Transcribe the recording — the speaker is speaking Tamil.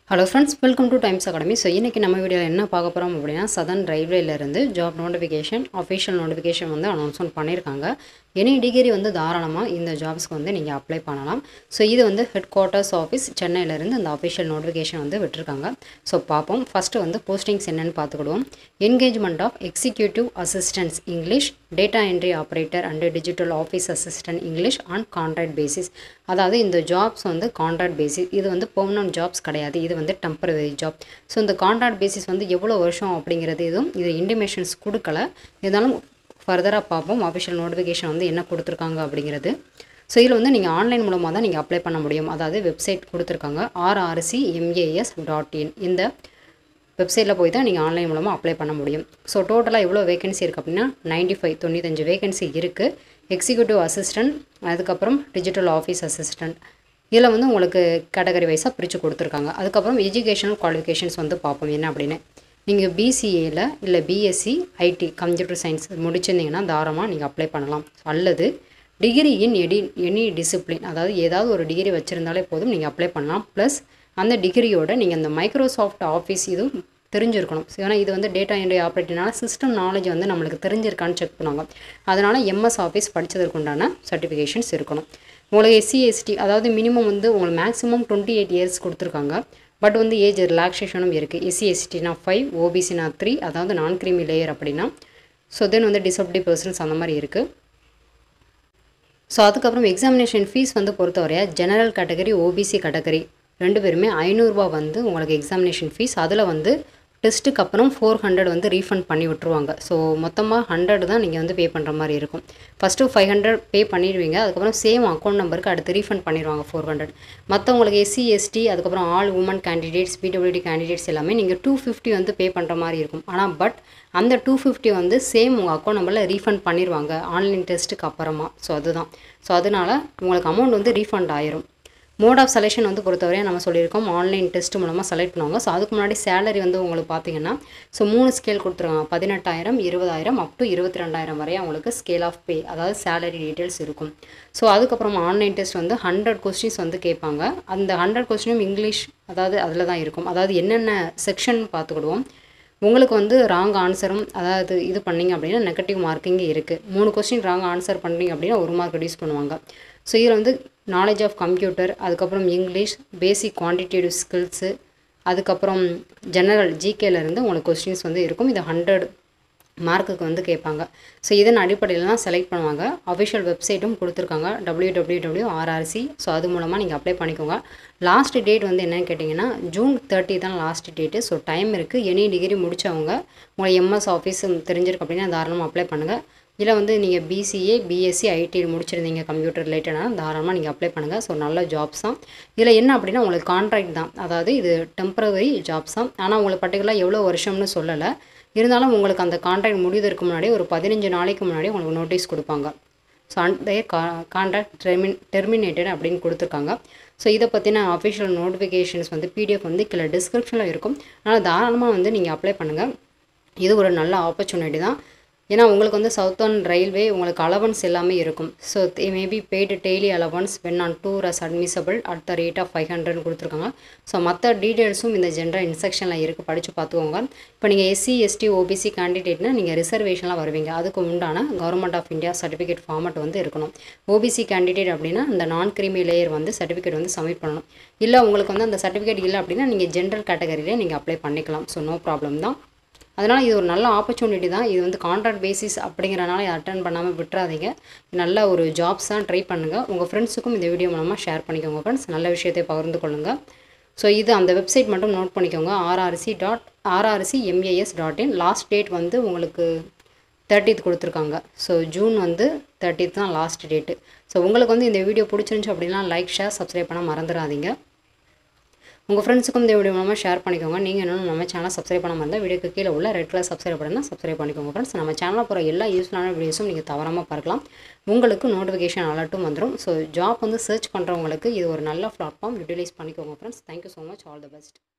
hello friends welcome to Times Academy so இன்றைக்கி நம்ம வீடியோவில் என்ன பார்க்க போகிறோம் அப்படின்னா சதன் ரயில்வேலேருந்து ஜாப் நோட்டிஃபிகேஷன் அஃபிஷியல் நோட்டிஃபிகேஷன் வந்து அனௌன்ஸ்மெண்ட் பண்ணியிருக்காங்க எனி டிகிரி வந்து தாராளமாக இந்த ஜாப்ஸ்க்கு வந்து நீங்கள் அப்ளை பண்ணலாம் ஸோ இது வந்து ஹெட் குவார்ட்டர்ஸ் ஆஃபீஸ் சென்னையிலேருந்து அந்த அஃபிஷியல் நோட்டிஃபிகேஷன் வந்து விட்டுருக்காங்க ஸோ பார்ப்போம் ஃபஸ்ட்டு வந்து போஸ்டிங்ஸ் என்னென்னு பார்த்துக்கிடுவோம் engagement of executive assistance English data entry operator and digital office assistant English on contract basis அதாவது இந்த ஜாப்ஸ் வந்து கான்ட்ராக்ட் பேசிஸ் இது வந்து பெர்மனன்ட் ஜாப்ஸ் கிடையாது இது வந்து டெம்பரவரி ஜாப் ஸோ இந்த கான்ட்ராக்ட் பேசிஸ் வந்து எவ்வளோ வருஷம் அப்படிங்கிறது இதுவும் இது இன்டிமேஷன்ஸ் கொடுக்கல இருந்தாலும் ஃபர்தராக பார்ப்போம் அஃபிஷியல் நோட்டிஃபிகேஷன் வந்து என்ன கொடுத்துருக்காங்க அப்படிங்கிறது ஸோ இதில் வந்து நீங்கள் ஆன்லைன் மூலமாக தான் நீங்கள் அப்ளை பண்ண முடியும் அதாவது வெப்சைட் கொடுத்துருக்காங்க ஆர்ஆர்சி எம்ஏஎஸ் டாட் இன் இந்த வெப்சைட்டில் போய் தான் நீங்கள் ஆன்லைன் மூலமாக அப்ளை பண்ண முடியும் ஸோ டோட்டலாக எவ்வளோ வேகன்சி இருக்குது அப்படின்னா நைன்டி ஃபைவ் தொண்ணூத்தஞ்சு வேகன்சி இருக்குது எக்ஸிக்யூட்டிவ் அசிஸ்டன்ட் அதுக்கப்புறம் டிஜிட்டல் ஆஃபீஸ் அசிஸ்டன்ட் இதில் வந்து உங்களுக்கு கேட்டகரி வைஸாக பிரித்து கொடுத்துருக்காங்க அதுக்கப்புறம் எஜுகேஷனல் குவாலிஃபிகேஷன்ஸ் வந்து பார்ப்போம் என்ன அப்படின்னு நீங்கள் பிசிஏயில் இல்லை பிஎஸ்சி ஐடி கம்ப்யூட்டர் சயின்ஸ் முடிச்சிருந்தீங்கன்னா தாராளமாக நீங்கள் அப்ளை பண்ணலாம் அல்லது டிகிரி இன் எடி எனி டிசிப்ளின் அதாவது ஏதாவது ஒரு டிகிரி வச்சுருந்தாலே போதும் நீங்கள் அப்ளை பண்ணலாம் ப்ளஸ் அந்த டிகிரியோட நீங்கள் அந்த மைக்ரோசாஃப்ட் ஆஃபீஸ் இதுவும் தெரிஞ்சிருக்கணும் ஸோ ஏன்னா இது வந்து டேட்டா என்ட்ரி ஆப்ரேட்டினால சிஸ்டம் நாலேஜ் வந்து நம்மளுக்கு தெரிஞ்சிருக்கான்னு செக் பண்ணுவாங்க அதனால் எம்எஸ் ஆஃபீஸ் படித்ததற்கு உண்டான சர்டிஃபிகேஷன்ஸ் இருக்கணும் உங்களுக்கு எஸ்சி எஸ்டி அதாவது மினிமம் வந்து உங்களுக்கு மேக்ஸிமம் டுவெண்ட்டி எயிட் இயர்ஸ் கொடுத்துருக்காங்க பட் வந்து ஏஜ் ரிலாக்ஸேஷனும் இருக்குது எஸ்சி எஸ்டினா ஃபைவ் ஓபிசினா த்ரீ அதாவது நான் கிரீமி லேயர் அப்படின்னா ஸோ தென் வந்து டிசபிலிட்டி பர்சன்ஸ் அந்த மாதிரி இருக்குது ஸோ அதுக்கப்புறம் எக்ஸாமினேஷன் ஃபீஸ் வந்து பொறுத்தவரையா ஜெனரல் கேட்டகரி ஓபிசி கேட்டகரி ரெண்டு பேருமே ஐநூறுரூவா வந்து உங்களுக்கு எக்ஸாமினேஷன் ஃபீஸ் அதில் வந்து டெஸ்ட்டுக்கு அப்புறம் ஃபோர் ஹண்ட்ரட் வந்து ரீஃபண்ட் பண்ணி விட்ருவாங்க ஸோ மொத்தமாக ஹண்ட்ரட் தான் நீங்கள் வந்து பே பண்ணுற மாதிரி இருக்கும் ஃபஸ்ட்டு ஃபைவ் ஹண்ட்ரட் பே பண்ணிடுவீங்க அதுக்கப்புறம் சேம் அக்கௌண்ட் நம்பருக்கு அடுத்து ரீஃபண்ட் பண்ணிடுவாங்க ஃபோர் ஹண்ட்ரட் மற்றவங்களுக்கு எஸ்சி எஸ்டி அதுக்கப்புறம் all women candidates PWD candidates எல்லாமே நீங்கள் டூ ஃபிஃப்டி வந்து பே பண்ணுற மாதிரி இருக்கும் ஆனால் பட் அந்த டூ ஃபிஃப்டி வந்து சேம் உங்கள் அக்கௌண்ட் நம்பரில் ரீஃபண்ட் பண்ணிடுவாங்க ஆன்லைன் டெஸ்ட்டுக்கு அப்புறமா ஸோ அதுதான் ஸோ அதனால் உங்களுக்கு அமௌண்ட் வந்து ரீஃபண்ட் ஆயிரும் மோட் ஆஃப் செலெக்ஷன் வந்து பொறுத்தவரையும் நம்ம சொல்லியிருக்கோம் ஆன்லைன் டெஸ்ட் மூலமாக செலக்ட் பண்ணுவாங்க ஸோ அதுக்கு முன்னாடி சேலரி வந்து உங்களுக்கு பார்த்தீங்கன்னா ஸோ மூணு ஸ்கேல் கொடுத்துருவாங்க பதினெட்டாயிரம் இருபதாயிரம் அப் டு இருபத்தி ரெண்டாயிரம் வரை அவங்களுக்கு ஸ்கேல் ஆஃப் பே அதாவது சேலரி டீட்டெயில்ஸ் இருக்கும் ஸோ அதுக்கப்புறம் ஆன்லைன் டெஸ்ட் வந்து ஹண்ட்ரட் கொஸ்டின்ஸ் வந்து கேட்பாங்க அந்த ஹண்ட்ரட் கொஸ்டினும் இங்கிலீஷ் அதாவது அதில் தான் இருக்கும் அதாவது என்னென்ன செக்ஷன் பார்த்துக்கிடுவோம் உங்களுக்கு வந்து ராங் ஆன்சரும் அதாவது இது பண்ணிங்க அப்படின்னா நெகட்டிவ் மார்க்கிங் இருக்குது மூணு கொஸ்டின் ராங் ஆன்சர் பண்ணுறீங்க அப்படின்னா ஒரு மார்க் ரெடியூஸ் பண்ணுவாங்க ஸோ இதில் வந்து நாலேஜ் ஆஃப் கம்ப்யூட்டர் அதுக்கப்புறம் இங்கிலீஷ் பேசிக் குவான்டிடேட்டிவ் ஸ்கில்ஸு அதுக்கப்புறம் ஜெனரல் ஜிகேலேருந்து உங்களுக்கு கொஸ்டின்ஸ் வந்து இருக்கும் இது ஹண்ட்ரட் மார்க்குக்கு வந்து கேட்பாங்க ஸோ இதன் அடிப்படையில் தான் செலக்ட் பண்ணுவாங்க அஃபிஷியல் வெப்சைட்டும் கொடுத்துருக்காங்க W W W RRC so அது மூலமாக நீங்கள் அப்ளை பண்ணிக்கோங்க லாஸ்ட் டேட் வந்து என்னென்னு கேட்டிங்கன்னா ஜூன் தேர்ட்டி தான் லாஸ்ட் டேட்டு ஸோ டைம் இருக்குது எனி டிகிரி முடித்தவங்க உங்களை எம்எஸ் ஆஃபீஸ் தெரிஞ்சிருக்கு அப்படின்னா தாராளமாக அப்ளை பண்ணுங்கள் இல்லை வந்து நீங்கள் பிசிஏ பிஎஸ்சி ஐடி முடிச்சிருந்தீங்க கம்ப்யூட்டர் ரிலேட்டடாக தாராளமாக நீங்கள் அப்ளை பண்ணுங்கள் ஸோ நல்ல ஜாப்ஸ் தான் இதில் என்ன அப்படின்னா உங்களுக்கு கான்ட்ராக்ட் தான் அதாவது இது டெம்பரவரி ஜாப்ஸ் தான் ஆனால் உங்களுக்கு பர்டிகுலராக எவ்வளோ வருஷம்னு சொல்லலை இருந்தாலும் உங்களுக்கு அந்த கான்ட்ராக்ட் முடிவதற்கு முன்னாடி ஒரு பதினஞ்சு நாளைக்கு முன்னாடி உங்களுக்கு நோட்டீஸ் கொடுப்பாங்க ஸோ அந்த கா கான்ட்ராக்ட் டெர்மின் டெர்மினேட்டட் அப்படின்னு கொடுத்துருக்காங்க ஸோ இதை பற்றின அஃபிஷியல் நோட்டிஃபிகேஷன்ஸ் வந்து பிடிஎஃப் வந்து கீழே டிஸ்கிரிப்ஷனில் இருக்கும் அதனால் தாராளமாக வந்து நீங்கள் அப்ளை பண்ணுங்கள் இது ஒரு நல்ல ஆப்பர்ச்சுனிட்டி தான் ஏன்னா உங்களுக்கு வந்து சவுத்தர்ன் ரயில்வே உங்களுக்கு அலவன்ஸ் எல்லாமே இருக்கும் so maybe paid daily allowance when on tour as admissible at the rate of five ஹண்ட்ரட்னு கொடுத்துருக்காங்க ஸோ மற்ற டீட்டெயில்ஸும் இந்த ஜென்ரல் இன்ஸ்ட்ரக்ஷனில் இருக்குது படித்து பார்த்துக்கோங்க இப்போ நீங்கள் எஸ்சி எஸ்டி ஓபிசி கேண்டிடேட்னா நீங்கள் ரிசர்வேஷன்லாம் வருவீங்க அதுக்கு உண்டான government of India certificate format வந்து இருக்கணும் ஓபிசி கேண்டிடேட் அப்படின்னா இந்த நான் கிரிமி லேயர் வந்து சர்டிஃபிகேட் வந்து சப்மிட் பண்ணணும் இல்லை உங்களுக்கு வந்து அந்த சர்டிஃபிகேட் இல்லை அப்படின்னா நீங்கள் ஜென்ரல் கேட்டகரியிலே நீங்கள் அப்ளை பண்ணிக்கலாம் ஸோ நோ ப்ராப்ளம் தான் அதனால் இது ஒரு நல்ல ஆப்பர்ச்சுனிட்டி தான் இது வந்து கான்ட்ராக்ட் பேசிஸ் அப்படிங்கிறனால அட்டன் பண்ணாமல் விட்டுறாதீங்க நல்ல ஒரு ஜாப்ஸ் தான் ட்ரை பண்ணுங்கள் உங்கள் ஃப்ரெண்ட்ஸுக்கும் இந்த வீடியோ மூலமாக ஷேர் பண்ணிக்கோங்க ஃப்ரெண்ட்ஸ் நல்ல விஷயத்தை பகிர்ந்து கொள்ளுங்கள் ஸோ இது அந்த வெப்சைட் மட்டும் நோட் பண்ணிக்கோங்க RRC dot RRC MAS dot in last date வந்து உங்களுக்கு தேர்ட்டித் கொடுத்துருக்காங்க ஸோ ஜூன் வந்து தேர்ட்டித் தான் லாஸ்ட் டேட்டு ஸோ உங்களுக்கு வந்து இந்த வீடியோ பிடிச்சிருந்துச்சு அப்படின்னா லைக் ஷேர் சப்ஸ்கிரைப் பண்ண மறந்துடாதீங்க உங்கள் ஃப்ரெண்ட்ஸுக்கும் இந்த வீடியோ மூலமாக ஷேர் பண்ணிக்கோங்க நீங்கள் இன்னும் நம்ம சேனல் சப்ஸ்கிரைப் பண்ணாமல் இருந்தால் வீடியோக்கு கீழே உள்ள ரெட் கலர் சப்ஸ்கிரைப் பண்ணால் சப்ஸ்கிரைப் பண்ணிக்கோங்க ஃப்ரெண்ட்ஸ் நம்ம சேனலில் போகிற எல்லா யூஸ்ஃபுல்லான வீடியோஸும் நீங்கள் தவறாமல் பார்க்கலாம் உங்களுக்கு நோட்டிஃபிகேஷன் அலர்ட்டும் வந்துடும் ஸோ ஜாப் வந்து சர்ச் பண்ணுறவங்களுக்கு இது ஒரு நல்ல பிளாட்ஃபார்ம் யூட்டிலைஸ் பண்ணிக்கோங்க friends thank you so much all the best